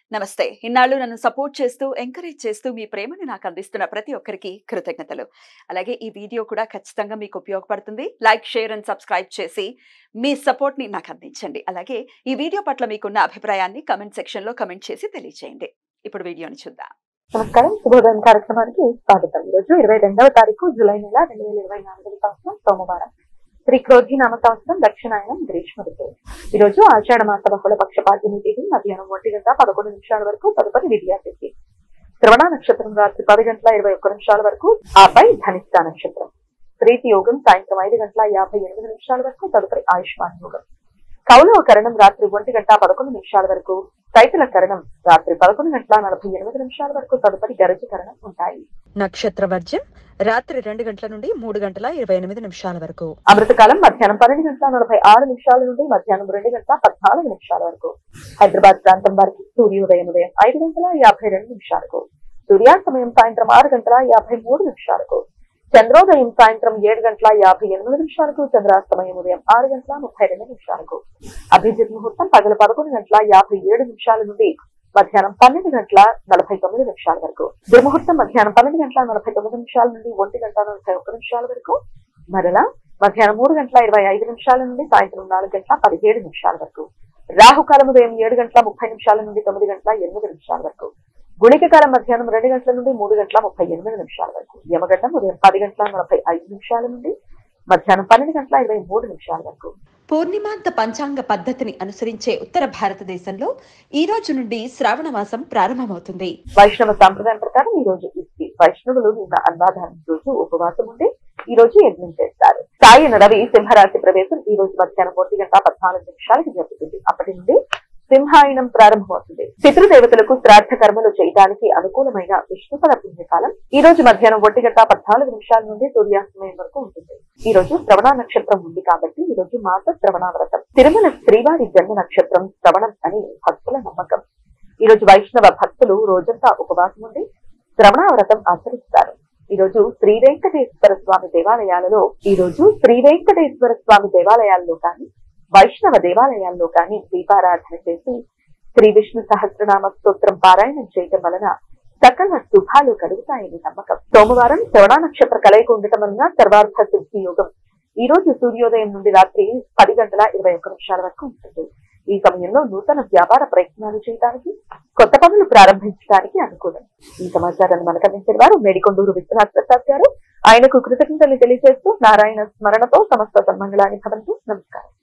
నమస్తే ఇన్నాళ్ళు నన్ను సపోర్ట్ చేస్తూ ఎంకరేజ్ చేస్తూ మీ ప్రేమను నాకు అందిస్తున్న ప్రతి ఒక్కరికి కృతజ్ఞతలు అలాగే ఈ వీడియో కూడా ఖచ్చితంగా మీకు ఉపయోగపడుతుంది లైక్ షేర్ అండ్ సబ్స్క్రైబ్ చేసి మీ సపోర్ట్ ని నాకు అందించండి అలాగే ఈ వీడియో పట్ల మీకున్న అభిప్రాయాన్ని కమెంట్ సెక్షన్ లో కమెంట్ చేసి తెలియజేయండి ఇప్పుడు వీడియోని చూద్దాం నమస్కారం శుభోదయం కార్యక్రమానికి స్వాగతం ఈరోజు ఇరవై రెండవ తారీఖు జూలై నెల రెండు వేల ఇరవై నాలుగవ సంవత్సరం సోమవారం శ్రీ క్రోధి నామ సంవత్సరం దక్షిణాయనం గ్రీష్మ ఋతువు ఈ రోజు ఆషాఢ మాస బహుళ పక్ష పాడ్యమి తేదీ మధ్యాహ్నం ఒంటి గంట పదకొండు నిమిషాల వరకు తదుపరి విద్యా తిథి శ్రవణ నక్షత్రం రాత్రి పది గంటల ఇరవై ఒక్క నిమిషాల వరకు ఆపై ధనిష్ట నక్షత్రం ప్రీతి యోగం సాయంత్రం ఐదు గంటల యాభై ఎనిమిది నిమిషాల వరకు తదుపరి ఆయుష్మాన్ యోగం కౌలవ కరణం రాత్రి ఒంటి గంట పదకొండు నిమిషాల వరకు రైతుల కరణం రాత్రి పదకొండు గంటల నలభై ఎనిమిది నిమిషాల వరకు తదుపరి గరజ కరణం ఉంటాయి నక్షత్ర వర్జ్యం రాత్రి రెండు గంటల నుండి మూడు గంటల ఇరవై ఎనిమిది నిమిషాల వరకు అమృతకాలం మధ్యాహ్నం పన్నెండు గంటల నలభై ఆరు నిమిషాల నుండి మధ్యాహ్నం రెండు గంటల పద్నాలుగు నిమిషాల వరకు హైదరాబాద్ ప్రాంతం వారికి సూర్యోదయం ఉదయం ఐదు గంటల యాభై రెండు నిమిషాలకు సూర్యాస్తమయం సాయంత్రం ఆరు గంటల యాభై మూడు నిమిషాలకు చంద్రోదయం సాయంత్రం ఏడు గంటల యాభై ఎనిమిది నిమిషాలకు చంద్రాస్తమయం ఉదయం ఆరు గంటల ముప్పై రెండు నిమిషాలకు అభిజిత్ ముహూర్తం పగలు పదకొండు గంటల యాభై ఏడు నిమిషాల నుండి మధ్యాహ్నం పన్నెండు గంటల నలభై తొమ్మిది నిమిషాల వరకు దుర్ముహూర్తం మధ్యాహ్నం పన్నెండు గంటల నలభై తొమ్మిది నిమిషాల నుండి ఒంటి గంట నలభై ఒక్క నిమిషాల వరకు మరలా మధ్యాహ్నం మూడు గంటల ఇరవై ఐదు నిమిషాల నుండి సాయంత్రం నాలుగు గంటల పదిహేడు నిమిషాల వరకు రాహుకాలం ఉదయం ఏడు గంటల ముప్పై నిమిషాల నుండి తొమ్మిది గంటల ఎనిమిది నిమిషాల వరకు గుళిక కాలం మధ్యాహ్నం రెండు గంటల నుండి మూడు గంటల ముప్పై ఎనిమిది నిమిషాల వరకు యమగండం ఉదయం పది గంటల నలభై ఐదు నిమిషాల నుండి మధ్యాహ్నం పన్నెండు గంటల ఇరవై మూడు నిమిషాల వరకు పూర్ణిమాంత పంచాంగ పద్ధతిని అనుసరించే ఉత్తర భారతదేశంలో ఈ రోజు నుండి శ్రావణ మాసం ప్రారంభమవుతుంది వైష్ణవ సాంప్రదాయం ప్రకారం ఈ రోజు ఇస్తి వైష్ణవులు నిన్న అన్నదానం రోజు ఉపవాసం ఉండి ఈ రోజు యజ్ఞం చేస్తారు సాయన రవి సింహరాశి ప్రవేశం ఈ రోజు మధ్యాహ్నం ఒంటి గంట పద్నాలుగు నిమిషాలకి జరుగుతుంది అప్పటి నుండి సింహాయనం ప్రారంభమవుతుంది పితృదేవతలకు శ్రాద్ధ కర్మలు చేయడానికి అనుకూలమైన విష్ణుపద పుణ్యకాలం ఈ రోజు మధ్యాహ్నం ఒంటి గంట పద్నాలుగు నిమిషాల నుండి సూర్యాస్తమయం వరకు ఉంటుంది ఈ రోజు శ్రవణ నక్షత్రం ఉంది కాబట్టి ఈ రోజు మాస శ్రవణ వ్రతం తిరుమల శ్రీవారి జన్మ నక్షత్రం శ్రవణం అని భక్తుల నమ్మకం ఈ రోజు వైష్ణవ భక్తులు రోజంతా ఉపవాసం ఉండి శ్రవణ వ్రతం ఆచరిస్తారు ఈ రోజు శ్రీ వెంకటేశ్వర స్వామి దేవాలయాలలో ఈ రోజు శ్రీ వెంకటేశ్వర స్వామి దేవాలయాల్లో కానీ వైష్ణవ దేవాలయాల్లో కానీ దీపారాధన చేసి శ్రీ విష్ణు సహస్రనామ స్తోత్రం పారాయణం చేయటం వలన సకల శుభాలు కలుగుతాయని నమ్మకం సోమవారం శ్రవణ నక్షత్ర కలయిక ఉండటం వలన సర్వార్థ సిద్ధి యోగం ఈ రోజు సూర్యోదయం నుండి రాత్రి పది గంటల ఇరవై ఒక్క నిమిషాల వరకు ఉంటుంది ఈ సమయంలో నూతన వ్యాపార ప్రయత్నాలు చేయడానికి కొత్త పనులు ప్రారంభించడానికి అనుకూలం ఈ సమాచారాన్ని మనకు అందించిన వారు మేడికొండూరు విశ్వనాథ్ ప్రసాద్ గారు ఆయనకు కృతజ్ఞతలు తెలియజేస్తూ నారాయణ స్మరణతో సమస్త సన్మంగళాన్ని భవంతు నమస్కారం